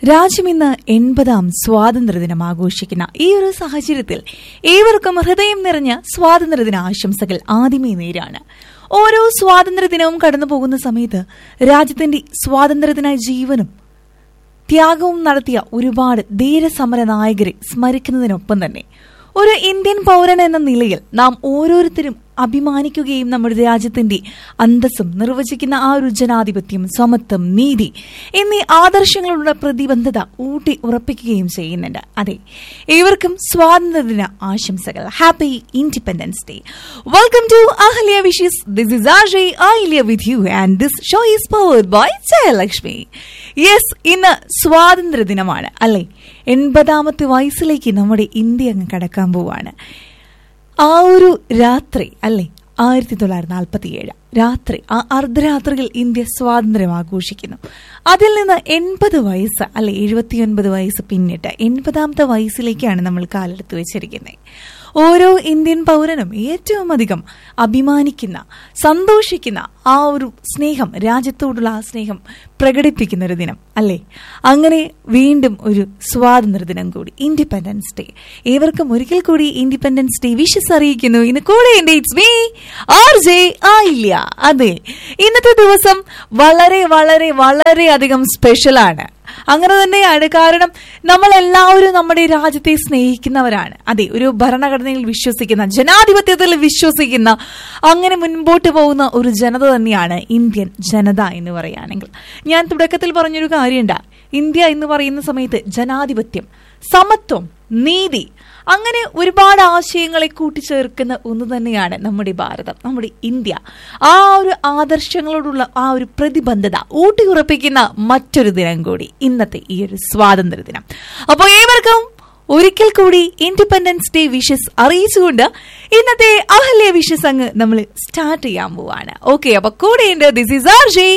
രാജ്യം ഇന്ന് എൺപതാം സ്വാതന്ത്ര്യദിനം ആഘോഷിക്കുന്ന ഈ ഒരു സാഹചര്യത്തിൽ ഏവർക്കും ഹൃദയം നിറഞ്ഞ സ്വാതന്ത്ര്യദിന ആശംസകൾ ആദ്യമേ നേരാണ് ഓരോ സ്വാതന്ത്ര്യദിനവും കടന്നു പോകുന്ന സമയത്ത് രാജ്യത്തിന്റെ സ്വാതന്ത്ര്യത്തിനായി ജീവനും ത്യാഗവും നടത്തിയ ഒരുപാട് ധീരസമര നായകരെ സ്മരിക്കുന്നതിനൊപ്പം തന്നെ ഒരു ഇന്ത്യൻ പൗരൻ എന്ന നിലയിൽ നാം ഓരോരുത്തരും അഭിമാനിക്കുകയും നമ്മുടെ രാജ്യത്തിന്റെ അന്തസ്സും നിർവചിക്കുന്ന ആ ഒരു ജനാധിപത്യം സമത്വം നീതി എന്നീ ആദർശങ്ങളുടെ പ്രതിബദ്ധത ഊട്ടി ഉറപ്പിക്കുകയും ചെയ്യുന്നുണ്ട് അതെ ഏവർക്കും സ്വാതന്ത്ര്യദിന ആശംസകൾ happy Independence Day welcome to Ahalya wishes this is Ajay Ayilya with you and this show is powered by Jayalakshmi yes ഇന്ന് സ്വാതന്ത്ര്യ ദിനമാണ് അല്ലെ എൺപതാമത്തെ വയസ്സിലേക്ക് നമ്മുടെ ഇന്ത്യ അങ്ങ് കടക്കാൻ പോവാണ് ആ ഒരു രാത്രി അല്ലെ ആയിരത്തി തൊള്ളായിരത്തി നാൽപ്പത്തി ഏഴ് രാത്രി ആ അർദ്ധരാത്രിയിൽ ഇന്ത്യ സ്വാതന്ത്ര്യം ആഘോഷിക്കുന്നു അതിൽ നിന്ന് എൺപത് വയസ്സ് അല്ലെ എഴുപത്തിയൊൻപത് വയസ്സ് പിന്നിട്ട് എൺപതാമത്തെ വയസ്സിലേക്കാണ് നമ്മൾ കാലെടുത്ത് വെച്ചിരിക്കുന്നത് ഓരോ ഇന്ത്യൻ പൗരനും ഏറ്റവും അധികം അഭിമാനിക്കുന്ന സന്തോഷിക്കുന്ന ആ ഒരു സ്നേഹം രാജ്യത്തോടുള്ള ആ സ്നേഹം പ്രകടിപ്പിക്കുന്ന ഒരു ദിനം അല്ലേ അങ്ങനെ വീണ്ടും ഒരു സ്വാതന്ത്ര്യ ദിനം കൂടി ഇൻഡിപെൻഡൻസ് ഡേ ഏവർക്കും ഒരിക്കൽ കൂടി ഇൻഡിപെൻഡൻസ് ഡേ വിഷസ് അറിയിക്കുന്നു ഇന്ന് കൂടെ എന്റെ ഇറ്റ്സ് മീ ആർ ജെ ആയില്ല അതെ ഇന്നത്തെ ദിവസം വളരെ വളരെ വളരെ അധികം സ്പെഷ്യലാണ് അങ്ങനെ തന്നെയാണ് കാരണം നമ്മൾ എല്ലാവരും നമ്മുടെ രാജ്യത്തെ സ്നേഹിക്കുന്നവരാണ് അതെ ഒരു ഭരണഘടനയിൽ വിശ്വസിക്കുന്ന ജനാധിപത്യത്തിൽ വിശ്വസിക്കുന്ന അങ്ങനെ മുൻപോട്ട് പോകുന്ന ഒരു ജനത തന്നെയാണ് ഇന്ത്യൻ ജനത എന്ന് പറയുകയാണെങ്കിൽ ഞാൻ തുടക്കത്തിൽ പറഞ്ഞൊരു കാര്യമുണ്ട് ഇന്ത്യ എന്ന് പറയുന്ന സമയത്ത് ജനാധിപത്യം സമത്വം നീതി അങ്ങനെ ഒരുപാട് ആശയങ്ങളെ കൂട്ടിച്ചേർക്കുന്ന ഒന്ന് തന്നെയാണ് നമ്മുടെ ഭാരതം നമ്മുടെ ഇന്ത്യ ആ ഒരു ആദർശങ്ങളോടുള്ള ആ ഒരു പ്രതിബദ്ധത ഊട്ടിയുറപ്പിക്കുന്ന മറ്റൊരു ദിനം കൂടി ഇന്നത്തെ ഈ ഒരു സ്വാതന്ത്ര്യ ദിനം അപ്പോൾ ഏവർക്കും ഒരിക്കൽ കൂടി ഇൻഡിപെൻഡൻസ് ഡേ വിഷസ് അറിയിച്ചുകൊണ്ട് ഇന്നത്തെ അഹല്യ വിഷസ് അങ്ങ് നമ്മൾ സ്റ്റാർട്ട് ചെയ്യാൻ പോവാണ് ഓക്കെ അപ്പൊ കൂടെയുണ്ട് this is R J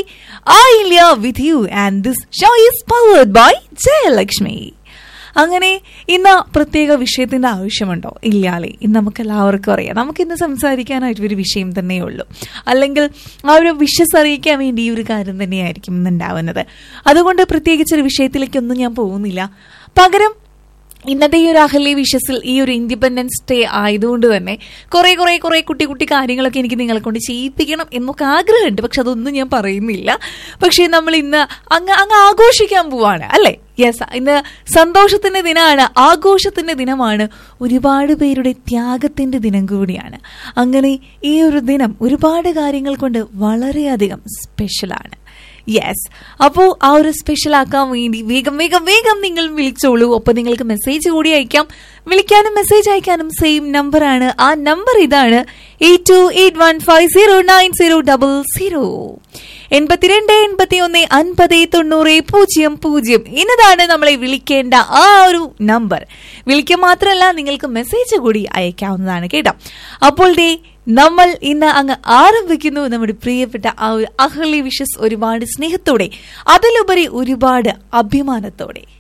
Ai with you and this show is powered by Jayalakshmi അങ്ങനെ ഇന്ന് പ്രത്യേക വിഷയത്തിന്റെ ആവശ്യമുണ്ടോ ഇല്ലാലേ ഇന്ന് നമുക്ക് എല്ലാവർക്കും അറിയാം നമുക്ക് ഇന്ന് സംസാരിക്കാനായിട്ട് ഒരു വിഷയം തന്നെയേ ഉള്ളൂ അല്ലെങ്കിൽ ആ ഒരു വിഷസ് അറിയിക്കാൻ വേണ്ടി ഈ ഒരു കാര്യം തന്നെയായിരിക്കും ഇന്ന് ഉണ്ടാവുന്നത് അതുകൊണ്ട് പ്രത്യേകിച്ച് ഒരു വിഷയത്തിലേക്കൊന്നും ഞാൻ പോകുന്നില്ല പകരം ഇന്നത്തെ ഈ ഒരു അഹല്യ വിഷസിൽ ഈ ഒരു ഇൻഡിപെൻഡൻസ് ഡേ ആയതുകൊണ്ട് തന്നെ കുറെ കുറെ കുറെ കുട്ടി കുട്ടി കാര്യങ്ങളൊക്കെ എനിക്ക് നിങ്ങളെ കൊണ്ട് ചെയ്യിപ്പിക്കണം എന്നൊക്കെ ആഗ്രഹമുണ്ട് പക്ഷെ അതൊന്നും ഞാൻ പറയുന്നില്ല പക്ഷേ നമ്മൾ ഇന്ന് അങ്ങ് അങ്ങ് ആഘോഷിക്കാൻ പോവാണ് അല്ലേ യെസ് ഇന്ന് സന്തോഷത്തിന്റെ ദിനമാണ് ആഘോഷത്തിന്റെ ദിനമാണ് ഒരുപാട് പേരുടെ ത്യാഗത്തിന്റെ ദിനം കൂടിയാണ് അങ്ങനെ ഈ ഒരു ദിനം ഒരുപാട് കാര്യങ്ങൾ കൊണ്ട് വളരെയധികം സ്പെഷ്യലാണ് യെസ് അപ്പോൾ ആ ഒരു സ്പെഷ്യൽ ആക്കാൻ വേണ്ടി വേഗം വേഗം വേഗം നിങ്ങൾ വിളിച്ചോളൂ ഒപ്പം നിങ്ങൾക്ക് മെസ്സേജ് കൂടി അയക്കാം വിളിക്കാനും മെസ്സേജ് അയക്കാനും സെയിം നമ്പറാണ് ആ നമ്പർ ഇതാണ് eight two eight one five zero nine zero double zero എൺപത്തിരണ്ട് എൺപത്തി ഒന്ന് അൻപത് തൊണ്ണൂറ് പൂജ്യം പൂജ്യം എന്നതാണ് നമ്മളെ വിളിക്കേണ്ട ആ ഒരു നമ്പർ വിളിക്കുക മാത്രമല്ല നിങ്ങൾക്ക് മെസ്സേജ് കൂടി അയക്കാവുന്നതാണ് കേട്ടോ അപ്പോൾ ദേ നമ്മൾ ഇന്ന് അങ്ങ് ആരംഭിക്കുന്നു നമ്മുടെ പ്രിയപ്പെട്ട ആ ഒരു അഹ്ലി വിഷസ് ഒരുപാട് സ്നേഹത്തോടെ അതിലുപരി ഒരുപാട് അഭിമാനത്തോടെ